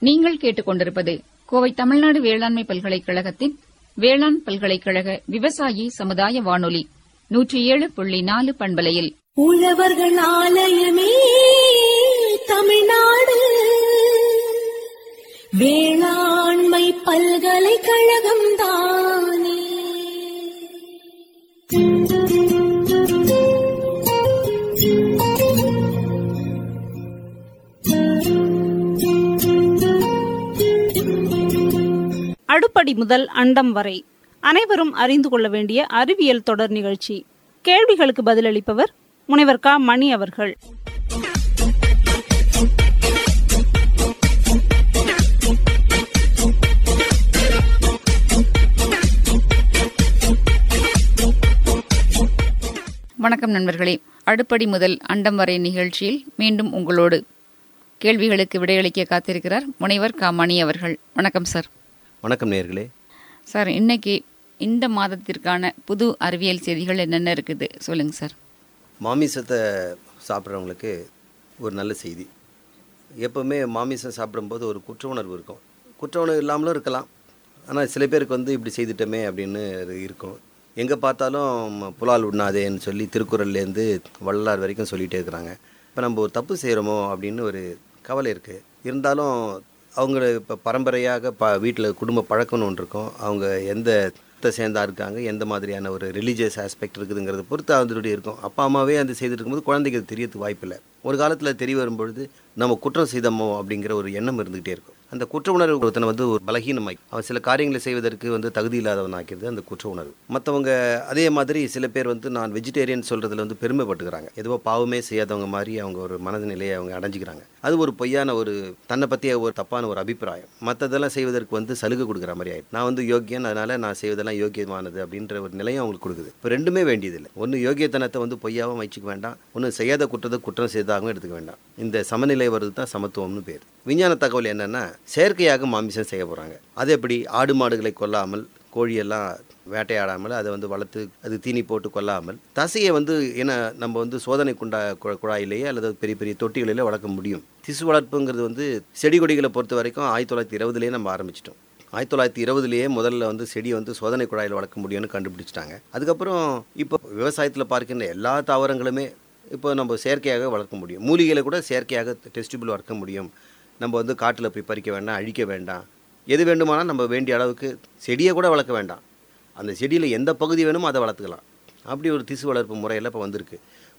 நீங்கள் கேட்டுக்கொண்டிருப்பது கோவை தமிழ்நாடு வேளாண்மை பல்கலைக்கழகத்தின் வேளாண் பல்கலைக்கழக விவசாயி சமுதாய வானொலி நூற்றி ஏழு புள்ளி நாலு பண்பலையில் உழவர்கள் ஆலயமே தமிழ்நாடு வேளாண்மை பல்கலைக்கழகம் தானே அடுப்படி முதல் அண்டம் வரை அனைவரும் அறிந்து கொள்ள வேண்டிய அறிவியல் தொடர் நிகழ்ச்சி கேள்விகளுக்கு பதிலளிப்பவர் முனைவர் க மணி அவர்கள் வணக்கம் நண்பர்களே அடுப்படி முதல் அண்டம் வரை நிகழ்ச்சியில் மீண்டும் உங்களோடு கேள்விகளுக்கு விடையளிக்க காத்திருக்கிறார் முனைவர் க மணி அவர்கள் வணக்கம் சார் வணக்கம் நேர்களே சார் இன்னைக்கு இந்த மாதத்திற்கான புது அறிவியல் செய்திகள் என்னென்ன இருக்குது சொல்லுங்க சார் மாமிசத்தை சாப்பிட்றவங்களுக்கு ஒரு நல்ல செய்தி எப்போவுமே மாமிசம் சாப்பிடும்போது ஒரு குற்ற உணர்வு இருக்கும் குற்ற உணர்வு இல்லாமலும் இருக்கலாம் ஆனால் சில பேருக்கு வந்து இப்படி செய்துட்டோமே அப்படின்னு அது இருக்கும் எங்கே பார்த்தாலும் புலால் உண்ணாதேன்னு சொல்லி திருக்குறள்லேருந்து வள்ளலார் வரைக்கும் சொல்லிகிட்டே இருக்கிறாங்க இப்போ நம்ம ஒரு தப்பு செய்கிறோமோ அப்படின்னு ஒரு கவலை இருக்குது இருந்தாலும் அவங்க இப்போ பரம்பரையாக ப வீட்டில் குடும்ப பழக்கம்னு ஒன்று இருக்கும் அவங்க எந்த மதத்தை சேர்ந்தா இருக்காங்க எந்த மாதிரியான ஒரு ரிலீஜியஸ் ஆஸ்பெக்ட் இருக்குதுங்கிறத பொறுத்து அதனுடைய இருக்கும் அப்பா அம்மாவே அந்த செய்துட்டு இருக்கும்போது குழந்தைக்கு அது தெரியறதுக்கு வாய்ப்பில்லை ஒரு காலத்தில் தெரிய வரும்பொழுது நம்ம குற்றம் செய்தோமோ அப்படிங்கிற ஒரு எண்ணம் இருந்துகிட்டே இருக்கும் அந்த குற்ற உணர்வு ஒருத்தனை வந்து ஒரு பலகீனமாய் அவன் சில காரியங்களை செய்வதற்கு வந்து தகுதி இல்லாதவன் ஆக்கிறது அந்த குற்ற உணர்வு மற்றவங்க அதே மாதிரி சில பேர் வந்து நான் வெஜிடேரியன் சொல்கிறதுல வந்து பெருமைப்பட்டுக்கிறாங்க எதுவோ பாவமே செய்யாதவங்க மாதிரி அவங்க ஒரு மனநிலையை அவங்க அடைஞ்சிக்கிறாங்க அது ஒரு பொய்யான ஒரு தன்னை பற்றிய ஒரு தப்பான ஒரு அபிப்பிராயம் மற்றதெல்லாம் செய்வதற்கு வந்து சலுகை கொடுக்குற மாதிரி ஆயிடும் நான் வந்து யோக்கியன் அதனால் நான் செய்வதெல்லாம் யோக்கியமானது அப்படின்ற ஒரு நிலையும் அவங்களுக்கு கொடுக்குது இப்போ ரெண்டுமே வேண்டியதில்லை ஒன்று யோகியத்தனத்தை வந்து பொய்யாவும் வச்சுக்க வேண்டாம் ஒன்று செய்யாத குற்றத்தை குற்றம் செய்ததாகவும் எடுத்துக்க வேண்டாம் இந்த சமநிலை வருது தான் சமத்துவம்னு பேர் விஞ்ஞான தகவல் என்னென்னா செயற்கையாக மாமிசம் செய்ய போகிறாங்க அது எப்படி ஆடு மாடுகளை கொல்லாமல் கோழியெல்லாம் வேட்டையாடாமல் அதை வந்து வளர்த்து அது தீனி போட்டு கொல்லாமல் தசையை வந்து என்ன நம்ம வந்து சோதனை குண்டா கு- குழாயிலேயே அல்லது பெரிய பெரிய தொட்டிகளிலே வளர்க்க முடியும் திசு வளர்ப்புங்கிறது வந்து செடி கொடிகளை பொறுத்த வரைக்கும் ஆயிரத்தி தொள்ளாயிரத்தி இருபதுலேயே நம்ம ஆரம்பிச்சிட்டோம் ஆயிரத்தி தொள்ளாயிரத்தி இருபதுலேயே முதல்ல வந்து செடியை வந்து சோதனை குழாயில் வளர்க்க முடியும்னு கண்டுபிடிச்சிட்டாங்க அதுக்கப்புறம் இப்போ விவசாயத்தில் பார்க்கின்ற எல்லா தாவரங்களுமே இப்போ நம்ம செயற்கையாக வளர்க்க முடியும் மூலிகைகளை கூட செயற்கையாக டெஸ்டிபிள் வளர்க்க முடியும் நம்ம வந்து காட்டில் போய் பறிக்க வேண்டாம் அழிக்க வேண்டாம் எது வேண்டுமானால் நம்ம வேண்டிய அளவுக்கு செடியை கூட வளர்க்க வேண்டாம் அந்த செடியில் எந்த பகுதி வேணுமோ அதை வளர்த்துக்கலாம் அப்படி ஒரு திசு வளர்ப்பு முறையில் இப்போ வந்திருக்கு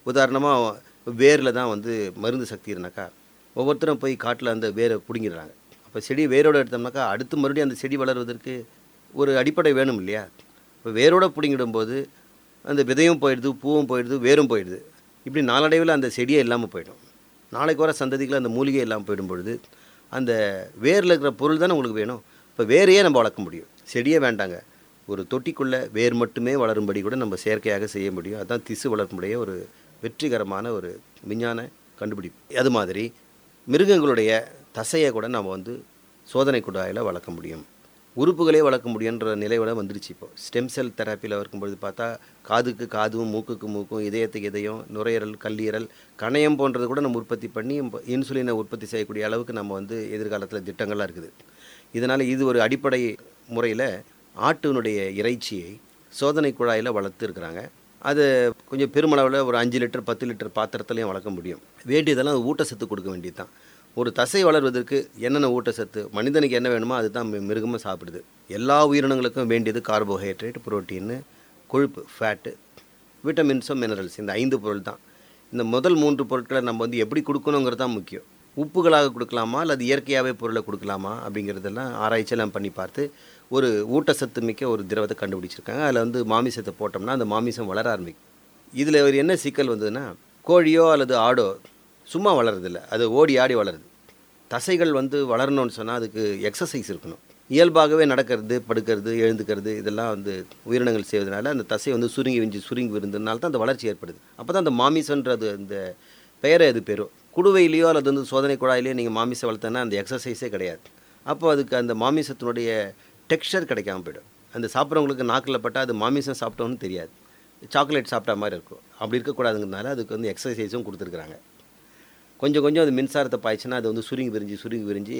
உதாரணமாக வேரில் தான் வந்து மருந்து சக்தி இருந்தாக்கா ஒவ்வொருத்தரும் போய் காட்டில் அந்த வேரை பிடுங்கிடுறாங்க அப்போ செடி வேரோடு எடுத்தோம்னாக்கா அடுத்து மறுபடியும் அந்த செடி வளர்வதற்கு ஒரு அடிப்படை வேணும் இல்லையா இப்போ வேரோட பிடுங்கிடும்போது அந்த விதையும் போயிடுது பூவும் போயிடுது வேரும் போயிடுது இப்படி நாளடைவில் அந்த செடியே இல்லாமல் போயிடும் நாளைக்கு வர சந்ததிகள் அந்த மூலிகை இல்லாமல் போயிடும் பொழுது அந்த வேரில் இருக்கிற பொருள் தானே உங்களுக்கு வேணும் இப்போ வேரையே நம்ம வளர்க்க முடியும் செடியே வேண்டாங்க ஒரு தொட்டிக்குள்ளே வேர் மட்டுமே வளரும்படி கூட நம்ம செயற்கையாக செய்ய முடியும் அதுதான் திசு வளர்ப்புடைய ஒரு வெற்றிகரமான ஒரு விஞ்ஞான கண்டுபிடிப்பு அது மாதிரி மிருகங்களுடைய தசையை கூட நம்ம வந்து சோதனை குழாயில் வளர்க்க முடியும் உறுப்புகளே வளர்க்க முடியுன்ற நிலையோட வந்துருச்சு இப்போ ஸ்டெம் செல் தெராப்பியில் இருக்கும்பொழுது பார்த்தா காதுக்கு காதும் மூக்குக்கு மூக்கும் இதயத்துக்கு இதயம் நுரையீரல் கல்லீரல் கணையம் போன்றது கூட நம்ம உற்பத்தி பண்ணி இன்சுலினை உற்பத்தி செய்யக்கூடிய அளவுக்கு நம்ம வந்து எதிர்காலத்தில் திட்டங்கள்லாம் இருக்குது இதனால் இது ஒரு அடிப்படை முறையில் ஆட்டினுடைய இறைச்சியை சோதனை குழாயில் வளர்த்து இருக்கிறாங்க அது கொஞ்சம் பெருமளவில் ஒரு அஞ்சு லிட்டர் பத்து லிட்டர் பாத்திரத்துலையும் வளர்க்க முடியும் வேண்டியதெல்லாம் ஊட்டச்சத்து கொடுக்க வேண்டியது தான் ஒரு தசை வளர்வதற்கு என்னென்ன ஊட்டச்சத்து மனிதனுக்கு என்ன வேணுமோ அதுதான் மி- மிருகமும் சாப்பிடுது எல்லா உயிரினங்களுக்கும் வேண்டியது கார்போஹைட்ரேட் புரோட்டீன் கொழுப்பு ஃபேட்டு விட்டமின்ஸும் மினரல்ஸ் இந்த ஐந்து பொருள் தான் இந்த முதல் மூன்று பொருட்களை நம்ம வந்து எப்படி கொடுக்கணுங்கிறது தான் முக்கியம் உப்புகளாக கொடுக்கலாமா அல்லது இயற்கையாகவே பொருளை கொடுக்கலாமா அப்படிங்கிறதெல்லாம் ஆராய்ச்சியெல்லாம் பண்ணி பார்த்து ஒரு ஊட்டச்சத்து மிக்க ஒரு திரவத்தை கண்டுபிடிச்சிருக்காங்க அதில் வந்து மாமிசத்தை போட்டோம்னா அந்த மாமிசம் வளர ஆரம்பிக்கும் இதில் ஒரு என்ன சிக்கல் வந்ததுன்னா கோழியோ அல்லது ஆடோ சும்மா வளருதில்ல அது ஓடி ஆடி வளருது தசைகள் வந்து வளரணும்னு சொன்னால் அதுக்கு எக்ஸசைஸ் இருக்கணும் இயல்பாகவே நடக்கிறது படுக்கிறது எழுந்துக்கிறது இதெல்லாம் வந்து உயிரினங்கள் செய்வதனால அந்த தசை வந்து சுருங்கி விஞ்சி சுருங்கி விருந்ததுனால தான் அந்த வளர்ச்சி ஏற்படுது அப்போ தான் அந்த மாமிசன்றது அந்த பெயரை அது பெறும் குடுவையிலையோ அல்லது வந்து சோதனை குழாயிலையோ நீங்கள் மாமிசம் வளர்த்தனா அந்த எக்ஸசைஸே கிடையாது அப்போ அதுக்கு அந்த மாமிசத்தினுடைய டெக்ஸ்சர் கிடைக்காம போயிடும் அந்த சாப்பிட்றவங்களுக்கு நாக்கில் பட்டால் அது மாமிசம் சாப்பிட்டோன்னு தெரியாது சாக்லேட் சாப்பிட்ட மாதிரி இருக்கும் அப்படி இருக்கக்கூடாதுங்கிறதுனால அதுக்கு வந்து எக்ஸசைஸும் கொடுத்துருக்குறாங்க கொஞ்சம் கொஞ்சம் அது மின்சாரத்தை பாய்ச்சுன்னா அது வந்து சுருங்கி விரிஞ்சு சுருங்கி விரிஞ்சு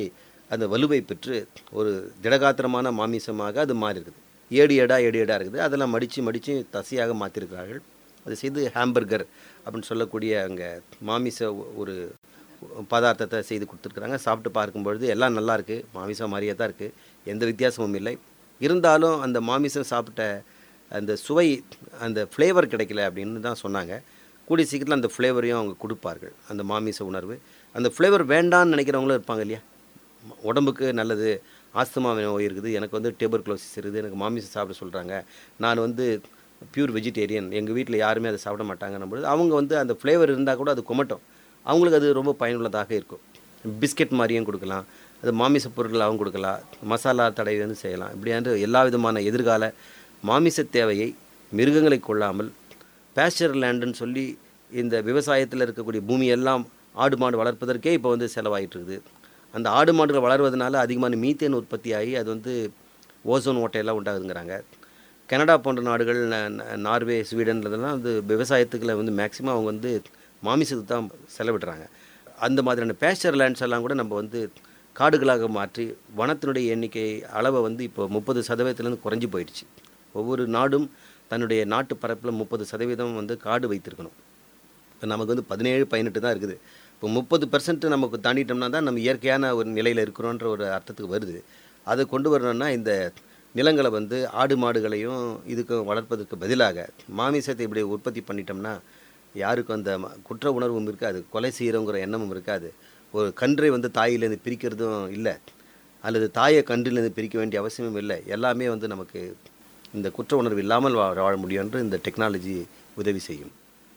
அந்த வலுவை பெற்று ஒரு திடகாத்திரமான மாமிசமாக அது மாறி இருக்குது ஏடு ஏடா ஏடு ஏடா இருக்குது அதெல்லாம் மடித்து மடித்து தசையாக மாற்றிருக்கிறார்கள் அதை செய்து ஹாம்பர்கர் அப்படின்னு சொல்லக்கூடிய அங்கே மாமிச ஒரு பதார்த்தத்தை செய்து கொடுத்துருக்குறாங்க சாப்பிட்டு பார்க்கும்பொழுது எல்லாம் நல்லா இருக்குது மாமிசம் மாதிரியே தான் இருக்குது எந்த வித்தியாசமும் இல்லை இருந்தாலும் அந்த மாமிசம் சாப்பிட்ட அந்த சுவை அந்த ஃப்ளேவர் கிடைக்கல அப்படின்னு தான் சொன்னாங்க கூடிய சீக்கிரத்தில் அந்த ஃப்ளேவரையும் அவங்க கொடுப்பார்கள் அந்த மாமிச உணர்வு அந்த ஃப்ளேவர் வேண்டான்னு நினைக்கிறவங்களும் இருப்பாங்க இல்லையா உடம்புக்கு நல்லது ஆஸ்துமா நோய் இருக்குது எனக்கு வந்து டேபர்குலோசிஸ் இருக்குது எனக்கு மாமிசம் சாப்பிட சொல்கிறாங்க நான் வந்து பியூர் வெஜிடேரியன் எங்கள் வீட்டில் யாருமே அதை சாப்பிட மாட்டாங்கன்னும் பொழுது அவங்க வந்து அந்த ஃப்ளேவர் இருந்தால் கூட அது குமட்டும் அவங்களுக்கு அது ரொம்ப பயனுள்ளதாக இருக்கும் பிஸ்கெட் மாதிரியும் கொடுக்கலாம் அது மாமிச பொருட்களாகவும் கொடுக்கலாம் மசாலா தடவை வந்து செய்யலாம் இப்படியாண்டு எல்லா விதமான எதிர்கால மாமிச தேவையை மிருகங்களை கொள்ளாமல் பேஸ்டர் லேண்டுன்னு சொல்லி இந்த விவசாயத்தில் இருக்கக்கூடிய பூமி எல்லாம் ஆடு மாடு வளர்ப்பதற்கே இப்போ வந்து செலவாயிட்டு இருக்குது அந்த ஆடு மாடுகள் வளர்வதனால அதிகமான மீத்தேன் உற்பத்தி ஆகி அது வந்து ஓசோன் ஓட்டையெல்லாம் உண்டாகுதுங்கிறாங்க கனடா போன்ற நாடுகள் ந- ந- நார்வே ஸ்வீடன்லதெல்லாம் வந்து விவசாயத்துக்குள்ள வந்து மேக்ஸிமம் அவங்க வந்து மாமிசத்துக்கு தான் செலவிடுறாங்க அந்த மாதிரியான பேஸ்டர் லேண்ட்ஸ் எல்லாம் கூட நம்ம வந்து காடுகளாக மாற்றி வனத்தினுடைய எண்ணிக்கை அளவை வந்து இப்போ முப்பது சதவீதத்துலேருந்து குறைஞ்சி போயிடுச்சு ஒவ்வொரு நாடும் தன்னுடைய நாட்டு பரப்பில் முப்பது சதவீதம் வந்து காடு வைத்திருக்கணும் இப்போ நமக்கு வந்து பதினேழு பதினெட்டு தான் இருக்குது இப்போ முப்பது பர்சன்ட் நமக்கு தாண்டிட்டோம்னா தான் நம்ம இயற்கையான ஒரு நிலையில் இருக்கிறோன்ற ஒரு அர்த்தத்துக்கு வருது அதை கொண்டு வரணும்னா இந்த நிலங்களை வந்து ஆடு மாடுகளையும் இதுக்கு வளர்ப்பதற்கு பதிலாக மாமிசத்தை இப்படி உற்பத்தி பண்ணிட்டோம்னா யாருக்கும் அந்த ம- குற்ற உணர்வும் இருக்காது கொலை செய்கிறோங்கிற எண்ணமும் இருக்காது ஒரு கன்றை வந்து தாயிலேருந்து பிரிக்கிறதும் இல்லை அல்லது தாயை கன்றிலேருந்து பிரிக்க வேண்டிய அவசியமும் இல்லை எல்லாமே வந்து நமக்கு இந்த குற்ற உணர்வு இல்லாமல் வா- வாழ முடியும் என்று இந்த டெக்னாலஜி உதவி செய்யும்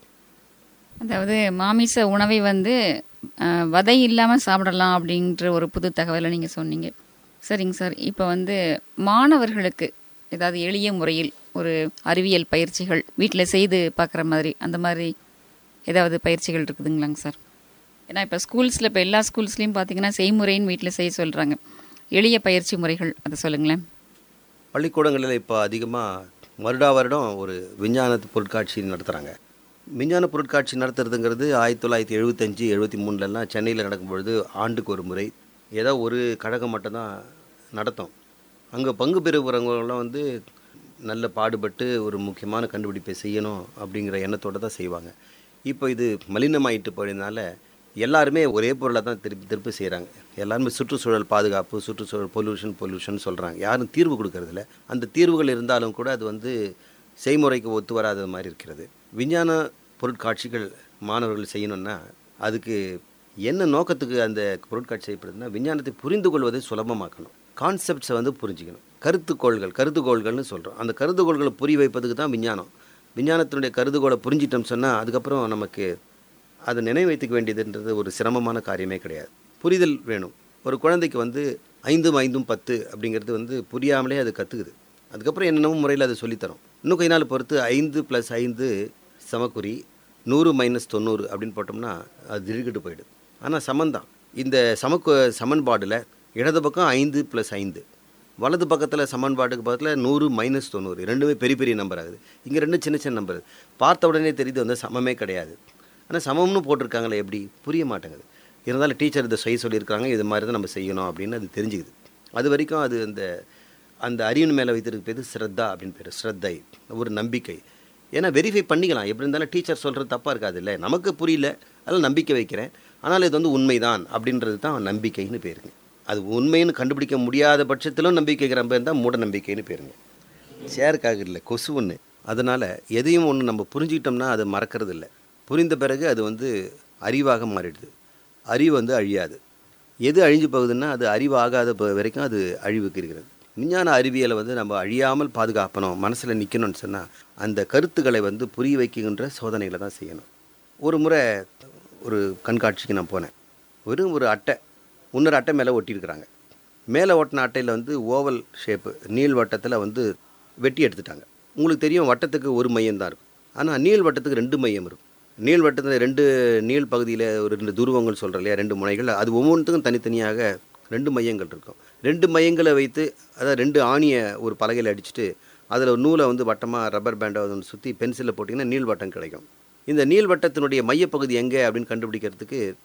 அதாவது மாமிச உணவை வந்து அஹ், வதை இல்லாமல் சாப்பிடலாம் அப்படின்ற ஒரு புது தகவலை நீங்கள் சொன்னீங்க சரிங்க சார் இப்போ வந்து மாணவர்களுக்கு ஏதாவது எளிய முறையில் ஒரு அறிவியல் பயிற்சிகள் வீட்டில் செய்து பார்க்குற மாதிரி அந்த மாதிரி ஏதாவது பயிற்சிகள் இருக்குதுங்களாங்க சார் ஏன்னா இப்போ ஸ்கூல்ஸில் இப்போ எல்லா ஸ்கூல்ஸ்லேயும் பார்த்தீங்கன்னா செய்முறைன்னு வீட்டில் செய்ய சொல்கிறாங்க எளிய பயிற்சி முறைகள் அதை சொல்லுங்களேன் பள்ளிக்கூடங்களில் இப்போ அதிகமாக வருடா வருடம் ஒரு விஞ்ஞான பொருட்காட்சி நடத்துகிறாங்க விஞ்ஞான பொருட்காட்சி நடத்துறதுங்கிறது ஆயிரத்தி தொள்ளாயிரத்தி எழுபத்தஞ்சி எழுபத்தி மூணுலலாம் சென்னையில் நடக்கும்பொழுது ஆண்டுக்கு ஒரு முறை ஏதோ ஒரு கழகம் மட்டும்தான் நடத்தும் அங்கே பங்கு பெறுகிறவங்களாம் வந்து நல்ல பாடுபட்டு ஒரு முக்கியமான கண்டுபிடிப்பை செய்யணும் அப்படிங்கிற எண்ணத்தோடு தான் செய்வாங்க இப்போ இது மலினமாயிட்டு போயதுனால எல்லாருமே ஒரே பொருளை தான் திருப்பி திருப்பி செய்கிறாங்க எல்லாருமே சுற்றுச்சூழல் பாதுகாப்பு சுற்றுச்சூழல் பொல்யூஷன் பொல்யூஷன் சொல்கிறாங்க யாரும் தீர்வு கொடுக்கறதில்ல அந்த தீர்வுகள் இருந்தாலும் கூட அது வந்து செய்முறைக்கு ஒத்து வராத மாதிரி இருக்கிறது விஞ்ஞான பொருட்காட்சிகள் மாணவர்கள் செய்யணும்னா அதுக்கு என்ன நோக்கத்துக்கு அந்த பொருட்காட்சி செய்யப்படுதுன்னா விஞ்ஞானத்தை புரிந்து கொள்வதை சுலபமாக்கணும் கான்செப்ட்ஸை வந்து புரிஞ்சுக்கணும் கருத்துக்கோள்கள் கருதுகோள்கள்னு சொல்கிறோம் அந்த கருதுகோள்களை புரிய வைப்பதுக்கு தான் விஞ்ஞானம் விஞ்ஞானத்தினுடைய கருதுகோளை புரிஞ்சிட்டோம் சொன்னால் அதுக்கப்புறம் நமக்கு அதை நினைவு வைத்துக்க வேண்டியதுன்றது ஒரு சிரமமான காரியமே கிடையாது புரிதல் வேணும் ஒரு குழந்தைக்கு வந்து ஐந்தும் ஐந்தும் பத்து அப்படிங்கிறது வந்து புரியாமலே அது கற்றுக்குது அதுக்கப்புறம் என்னென்னமோ முறையில் அதை சொல்லித்தரோம் இன்னும் கொஞ்ச நாள் பொறுத்து ஐந்து ப்ளஸ் ஐந்து சமக்குறி நூறு மைனஸ் தொண்ணூறு அப்படின்னு போட்டோம்னா அது திடுக்கிட்டு போயிடுது ஆனால் சமந்தான் இந்த சமக்கு சமன்பாடில் இடது பக்கம் ஐந்து ப்ளஸ் ஐந்து வலது பக்கத்தில் சமன்பாட்டுக்கு பக்கத்தில் நூறு மைனஸ் தொண்ணூறு ரெண்டுமே பெரிய பெரிய நம்பர் ஆகுது இங்கே ரெண்டும் சின்ன சின்ன நம்பர் பார்த்த உடனே தெரியுது வந்து சமமே கிடையாது ஆனால் சமம்னு போட்டிருக்காங்களே எப்படி புரிய மாட்டேங்குது இருந்தாலும் டீச்சர் இதை செய்ய சொல்லியிருக்காங்க இது மாதிரி தான் நம்ம செய்யணும் அப்படின்னு அது தெரிஞ்சுக்குது அது வரைக்கும் அது அந்த அந்த அறிவின் மேலே வைத்திருக்க பேர் ஸ்ரத்தா அப்படின்னு பேர் ஸ்ரத்தை ஒரு நம்பிக்கை ஏன்னா வெரிஃபை பண்ணிக்கலாம் எப்படி இருந்தாலும் டீச்சர் சொல்கிறது தப்பாக இருக்காது இல்லை நமக்கு புரியல அதில் நம்பிக்கை வைக்கிறேன் ஆனால் இது வந்து உண்மைதான் அப்படின்றது தான் நம்பிக்கைன்னு பேருங்க அது உண்மைன்னு கண்டுபிடிக்க முடியாத பட்சத்திலும் நம்பிக்கை வைக்கிற பேர் தான் மூட நம்பிக்கைன்னு பேருங்க சேருக்காக இல்லை கொசு ஒன்று அதனால் எதையும் ஒன்று நம்ம புரிஞ்சுக்கிட்டோம்னா அது மறக்கிறது இல்லை புரிந்த பிறகு அது வந்து அறிவாக மாறிடுது அறிவு வந்து அழியாது எது அழிஞ்சு போகுதுன்னா அது அறிவாகாத ப- வரைக்கும் அது அழிவுக்கு இருக்கிறது விஞ்ஞான அறிவியலை வந்து நம்ம அழியாமல் பாதுகாக்கணும் மனசில் நிற்கணும்னு சொன்னால் அந்த கருத்துக்களை வந்து புரிய வைக்கின்ற சோதனைகளை தான் செய்யணும் ஒரு முறை ஒரு கண்காட்சிக்கு நான் போனேன் வெறும் ஒரு அட்டை இன்னொரு அட்டை மேலே ஒட்டியிருக்கிறாங்க மேலே ஒட்டின அட்டையில் வந்து ஓவல் ஷேப்பு நீள் வட்டத்தில் வந்து வெட்டி எடுத்துட்டாங்க உங்களுக்கு தெரியும் வட்டத்துக்கு ஒரு மையம் தான் இருக்கும் ஆனால் நீள் வட்டத்துக்கு ரெண்டு மையம் இருக்கும் நீள் வட்டத்தில் ரெண்டு நீள் பகுதியில் ஒரு ரெண்டு துருவங்கள் சொல்கிறோம் இல்லையா ரெண்டு முனைகள் அது ஒவ்வொன்றுத்துக்கும் தனித்தனியாக ரெண்டு மையங்கள் இருக்கும் ரெண்டு மையங்களை வைத்து அதாவது ரெண்டு ஆணியை ஒரு பலகையில் அடிச்சுட்டு அதில் ஒரு நூலை வந்து வட்டமாக ரப்பர் பேண்டை வந்து சுற்றி பென்சிலில் போட்டிங்கன்னா நீள்வட்டம் கிடைக்கும் இந்த நீள்வட்டத்தினுடைய மையப்பகுதி எங்கே அப்படின்னு கண்டுபிடிக்கிறதுக்கு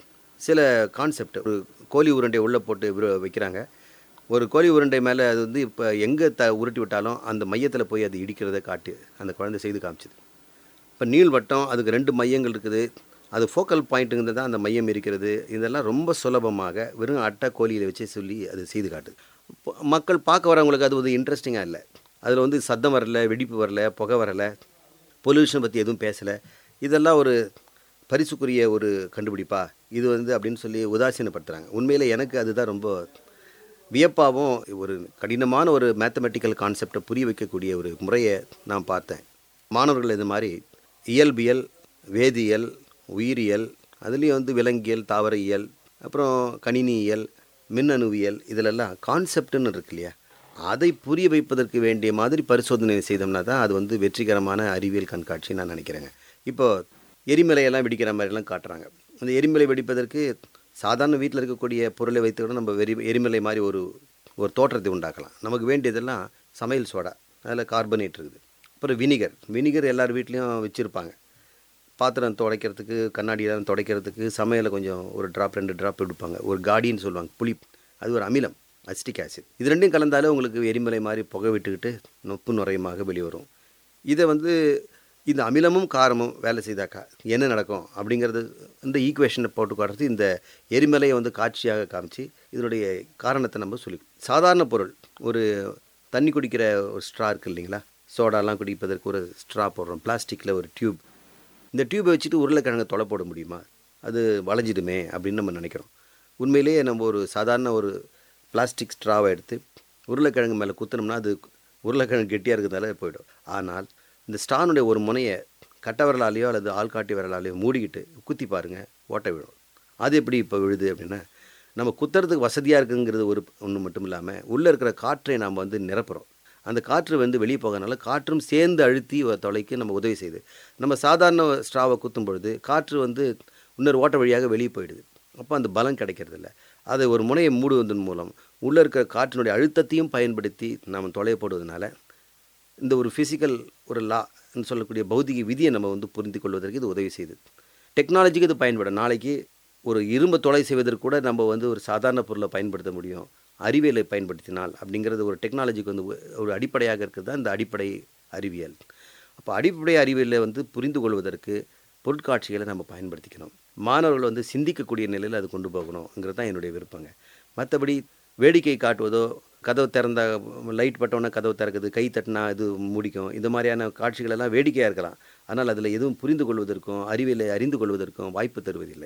சில கான்செப்ட் ஒரு கோழி உருண்டை உள்ளே போட்டு விரு- வைக்கிறாங்க ஒரு கோழி உருண்டை மேலே அது வந்து இப்போ எங்கே த உருட்டி விட்டாலும் அந்த மையத்தில் போய் அது இடிக்கிறத காட்டி அந்த குழந்தை செய்து காமிச்சுது இப்போ நீள்வட்டம் அதுக்கு ரெண்டு மையங்கள் இருக்குது அது ஃபோக்கல் பாயிண்ட்டுங்கிறது தான் அந்த மையம் இருக்கிறது இதெல்லாம் ரொம்ப சுலபமாக வெறும் அட்டை கோழியில் வச்சு சொல்லி அது செய்து காட்டுது இப்போ மக்கள் பார்க்க வரவங்களுக்கு அது வந்து இன்ட்ரெஸ்டிங்காக இல்லை அதில் வந்து சத்தம் வரல வெடிப்பு வரல புகை வரல பொல்யூஷன் பற்றி எதுவும் பேசலை இதெல்லாம் ஒரு பரிசுக்குரிய ஒரு கண்டுபிடிப்பா இது வந்து அப்படின்னு சொல்லி உதாசீனப்படுத்துகிறாங்க உண்மையில் எனக்கு அதுதான் ரொம்ப வியப்பாகவும் ஒரு கடினமான ஒரு மேத்தமெட்டிக்கல் கான்செப்டை புரிய வைக்கக்கூடிய ஒரு முறையை நான் பார்த்தேன் மாணவர்கள் இது மாதிரி இயல்பியல் வேதியியல் உயிரியல் அதுலேயும் வந்து விலங்கியல் தாவரவியல் அப்புறம் கணினியியல் மின்னணுவியல் இதிலெல்லாம் கான்செப்ட்னு இருக்கு இல்லையா அதை புரிய வைப்பதற்கு வேண்டிய மாதிரி பரிசோதனை செய்தோம்னா தான் அது வந்து வெற்றிகரமான அறிவியல் கண்காட்சி நான் நினைக்கிறேங்க இப்போ எரிமலையெல்லாம் வெடிக்கிற மாதிரிலாம் காட்டுறாங்க அந்த எரிமலை வெடிப்பதற்கு சாதாரண வீட்டில் இருக்கக்கூடிய பொருளை வைத்து கூட நம்ம வெறி எரிமலை மாதிரி ஒரு ஒரு தோற்றத்தை உண்டாக்கலாம் நமக்கு வேண்டியதெல்லாம் சமையல் சோடா அதில் கார்பனேட் இருக்குது அப்புறம் வினிகர் வினிகர் எல்லார் வீட்லேயும் வச்சுருப்பாங்க பாத்திரம் துடைக்கிறதுக்கு கண்ணாடியெல்லாம் துடைக்கிறதுக்கு சமையலை கொஞ்சம் ஒரு ட்ராப் ரெண்டு ட்ராப் எடுப்பாங்க ஒரு காடின்னு சொல்லுவாங்க புளி அது ஒரு அமிலம் அசிட்டிக் ஆசிட் இது ரெண்டையும் கலந்தாலே உங்களுக்கு எரிமலை மாதிரி புகை விட்டுக்கிட்டு நொப்பு நுரையமாக வெளியே வரும் இதை வந்து இந்த அமிலமும் காரமும் வேலை செய்தாக்கா என்ன நடக்கும் அப்படிங்கிறது இந்த ஈக்குவேஷனை போட்டு காட்டுறது இந்த எரிமலையை வந்து காட்சியாக காமிச்சு இதனுடைய காரணத்தை நம்ம சொல்லி சாதாரண பொருள் ஒரு தண்ணி குடிக்கிற ஒரு ஸ்ட்ரா இருக்குது இல்லைங்களா சோடாலாம் குடிப்பதற்கு ஒரு ஸ்ட்ரா போடுறோம் பிளாஸ்டிக்கில் ஒரு டியூப் இந்த டியூபை வச்சுட்டு உருளைக்கிழங்கை தொலை போட முடியுமா அது வளைஞ்சிடுமே அப்படின்னு நம்ம நினைக்கிறோம் உண்மையிலேயே நம்ம ஒரு சாதாரண ஒரு பிளாஸ்டிக் ஸ்ட்ராவை எடுத்து உருளைக்கிழங்கு மேலே குத்தினோம்னா அது உருளைக்கிழங்கு கெட்டியாக இருக்கிறதால போயிடும் ஆனால் இந்த ஸ்டானுடைய ஒரு முனையை கட்டை விரலாலேயோ அல்லது ஆள்காட்டி விரலாலேயோ மூடிக்கிட்டு குத்தி பாருங்கள் ஓட்டை விழும் அது எப்படி இப்போ விழுது அப்படின்னா நம்ம குத்துறதுக்கு வசதியாக இருக்குங்கிறது ஒரு ஒன்று மட்டும் இல்லாமல் உள்ளே இருக்கிற காற்றை நாம் வந்து நிரப்புகிறோம் அந்த காற்று வந்து வெளியே போகனால காற்றும் சேர்ந்து அழுத்தி ஒரு தொலைக்கு நம்ம உதவி செய்யுது நம்ம சாதாரண ஸ்ட்ராவை குத்தும் பொழுது காற்று வந்து இன்னொரு ஓட்ட வழியாக வெளியே போயிடுது அப்போ அந்த பலம் கிடைக்கிறது இல்ல அதை ஒரு முனையை மூடுவதன் மூலம் உள்ளே இருக்கிற காற்றினுடைய அழுத்தத்தையும் பயன்படுத்தி நாம் தொலைய போடுவதனால இந்த ஒரு ஃபிசிக்கல் ஒரு லான்னு சொல்லக்கூடிய பௌதிக விதியை நம்ம வந்து புரிந்து கொள்வதற்கு இது உதவி செய்யுது டெக்னாலஜிக்கு இது பயன்படும் நாளைக்கு ஒரு இரும்பு தொலை செய்வதற்கு கூட நம்ம வந்து ஒரு சாதாரண பொருளை பயன்படுத்த முடியும் அறிவியலை பயன்படுத்தினால் அப்படிங்கிறது ஒரு டெக்னாலஜிக்கு வந்து ஒரு அடிப்படையாக இருக்கிறது தான் இந்த அடிப்படை அறிவியல் அப்போ அடிப்படை அறிவியலை வந்து புரிந்து கொள்வதற்கு பொருட்காட்சிகளை நம்ம பயன்படுத்திக்கணும் மாணவர்கள் வந்து சிந்திக்கக்கூடிய நிலையில் அது கொண்டு போகணுங்கிறது தான் என்னுடைய விருப்பங்க மற்றபடி வேடிக்கை காட்டுவதோ கதவு திறந்த லைட் பட்டோன்னே கதவு திறக்குது கை தட்டினா இது முடிக்கும் இந்த மாதிரியான காட்சிகள் எல்லாம் வேடிக்கையாக இருக்கலாம் ஆனால் அதில் எதுவும் புரிந்து கொள்வதற்கும் அறிவியலை அறிந்து கொள்வதற்கும் வாய்ப்பு தருவதில்லை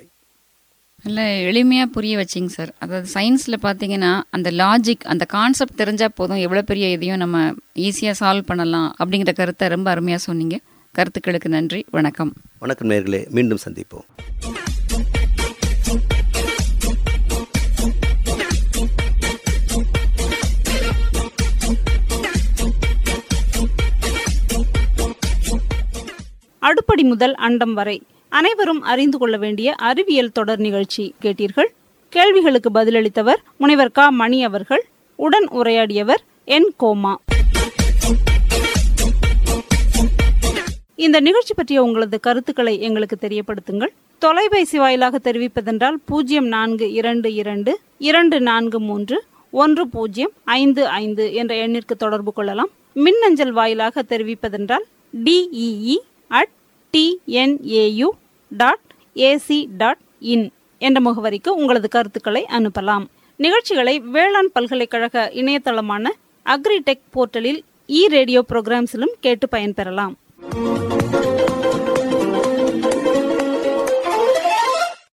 நல்ல எளிமையாக புரிய வச்சிங்க சார் அதாவது சயின்ஸில் பார்த்தீங்கன்னா அந்த லாஜிக் அந்த கான்செப்ட் தெரிஞ்சால் போதும் எவ்வளோ பெரிய இதையும் நம்ம ஈஸியாக சால்வ் பண்ணலாம் அப்படிங்கிற கருத்தை ரொம்ப அருமையாக சொன்னீங்க கருத்துக்களுக்கு நன்றி வணக்கம் வணக்கம் நேர்களே மீண்டும் சந்திப்போம் அடுப்படி முதல் அண்டம் வரை அனைவரும் அறிந்து கொள்ள வேண்டிய அறிவியல் தொடர் நிகழ்ச்சி கேட்டீர்கள் கேள்விகளுக்கு பதிலளித்தவர் முனைவர் க மணி அவர்கள் உடன் உரையாடியவர் என் கோமா இந்த நிகழ்ச்சி பற்றிய உங்களது கருத்துக்களை எங்களுக்கு தெரியப்படுத்துங்கள் தொலைபேசி வாயிலாக தெரிவிப்பதென்றால் பூஜ்ஜியம் நான்கு இரண்டு இரண்டு இரண்டு நான்கு மூன்று ஒன்று பூஜ்ஜியம் ஐந்து ஐந்து என்ற எண்ணிற்கு தொடர்பு கொள்ளலாம் மின்னஞ்சல் வாயிலாக தெரிவிப்பதென்றால் TEE at TNAU dot AC dot in என்ற முகவரிக்கு உங்களது கருத்துக்களை அனுப்பலாம் நிகழ்ச்சிகளை வேளாண் பல்கலைக்கழக இணையதளமான அக்ரிடெக் போர்ட்டலில் இ ரேடியோ ப்ரோக்ராம்ஸிலும் கேட்டு பயன்பெறலாம்